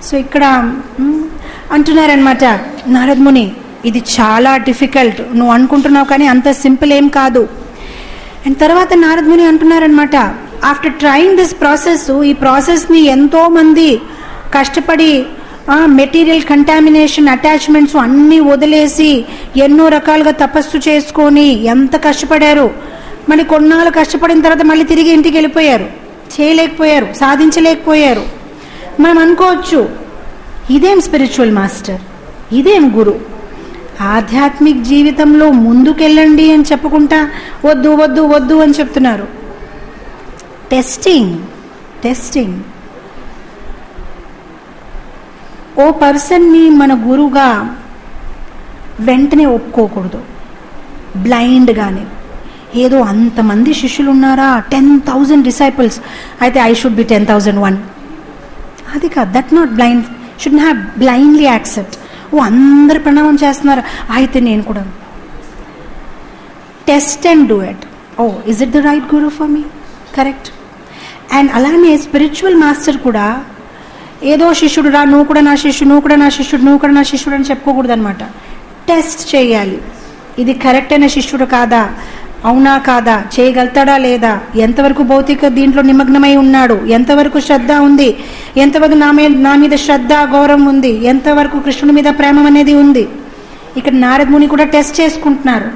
so ఇక్కడ మ్, అంటున్నారనమాట నారద్ ముని ఇది చాలా డిఫికల్ట్ నువ్వు అనుకుంటున్నావు కానీ అంత సింపుల్ ఏం కాదు అండ్ తర్వాత నారద్ ముని అంటున్నారనమాట ఆఫ్టర్ ట్రైంగ్ దిస్ ప్రాసెస్ ఈ ప్రాసెస్ని ఎంతో మంది కష్టపడి మెటీరియల్ కంటామినేషన్ అటాచ్మెంట్స్ అన్నీ వదిలేసి ఎన్నో రకాలుగా తపస్సు చేసుకొని ఎంత కష్టపడారు మళ్ళీ కొన్నాళ్ళు కష్టపడిన తర్వాత మళ్ళీ తిరిగి ఇంటికి వెళ్ళిపోయారు చేయలేకపోయారు సాధించలేకపోయారు మనం అనుకోవచ్చు ఇదేం స్పిరిచువల్ మాస్టర్ ఇదేం గురు ఆధ్యాత్మిక జీవితంలో ముందుకెళ్ళండి అని చెప్పుకుంటా వద్దు వద్దు వద్దు అని చెప్తున్నారు టెస్టింగ్ టెస్టింగ్ ఓ పర్సన్ని మన గురుగా వెంటనే ఒప్పుకోకూడదు బ్లైండ్గానే ఏదో అంతమంది శిష్యులు ఉన్నారా టెన్ థౌజండ్ డిసైపుల్స్ అయితే I should be ten thousand one అది కాదు that not blind should have blindly accept oh అందరు ప్రణామం చేస్తున్నారు అయితే నేను కూడా test and do it oh is it the right guru for me correct and అలానే స్పిరిచువల్ మాస్టర్ కూడా ఏదో శిష్యుడు రా నువ్వు కూడా నా శిష్యుడు నువ్వు కూడా నా శిష్యుడు నువ్వు కూడా నా శిష్యుడు అని చెప్పుకోకూడదు అనమాట టెస్ట్ చేయాలి ఇది కరెక్ట్ అయిన శిష్యుడు కాదా అవునా కాదా చేయగలుగుతాడా లేదా ఎంతవరకు భౌతిక దీంట్లో నిమగ్నమై ఉన్నాడు ఎంతవరకు శ్రద్ధ ఉంది ఎంతవరకు నా మీద నా మీద శ్రద్ధ గౌరవం ఉంది ఎంతవరకు కృష్ణుడి మీద ప్రేమ అనేది ఉంది ఇక్కడ నారద ముని కూడా టెస్ట్ చేసుకుంటున్నారు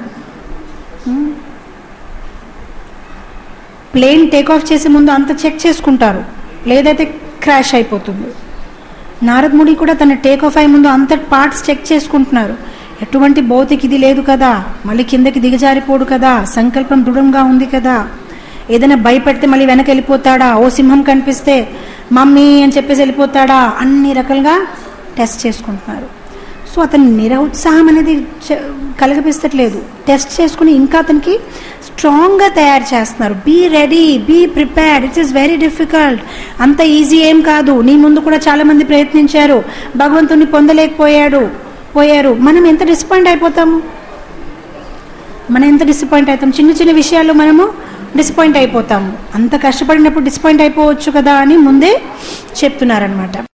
ప్లేన్ టేక్ ఆఫ్ చేసే ముందు అంత చెక్ చేసుకుంటారు లేదైతే క్రాష్ అయిపోతుంది నారద్ ముడి కూడా తన టేక్ ఆఫ్ అయ్యే ముందు అంత పార్ట్స్ చెక్ చేసుకుంటున్నారు ఎటువంటి భౌతిక ఇది లేదు కదా మళ్ళీ కిందకి దిగజారిపోడు కదా సంకల్పం దృఢంగా ఉంది కదా ఏదైనా భయపెడితే మళ్ళీ వెనక వెళ్ళిపోతాడా ఓ సింహం కనిపిస్తే మమ్మీ అని చెప్పేసి వెళ్ళిపోతాడా అన్ని రకాలుగా టెస్ట్ చేసుకుంటున్నారు సో అతని నిరుత్సాహం అనేది చ- కలగపిస్తట్లేదు టెస్ట్ చేసుకుని ఇంకా అతనికి స్ట్రాంగ్గా తయారు చేస్తున్నారు be ready be prepared it's is very difficult అంత ఈజీ ఏం కాదు నీ ముందు కూడా చాలా మంది ప్రయత్నించారు భగవంతుని పొందలేకపోయాడు పోయారు మనం ఎంత డిసప్పాయింట్ అయిపోతాము మనం ఎంత డిసప్పాయింట్ అవుతాం చిన్న చిన్న విషయాల్లో మనము డిసప్పాయింట్ అయిపోతాము అంత కష్టపడినప్పుడు డిసప్పాయింట్ అయిపోవచ్చు కదా అని ముందే చెప్తున్నారనమాట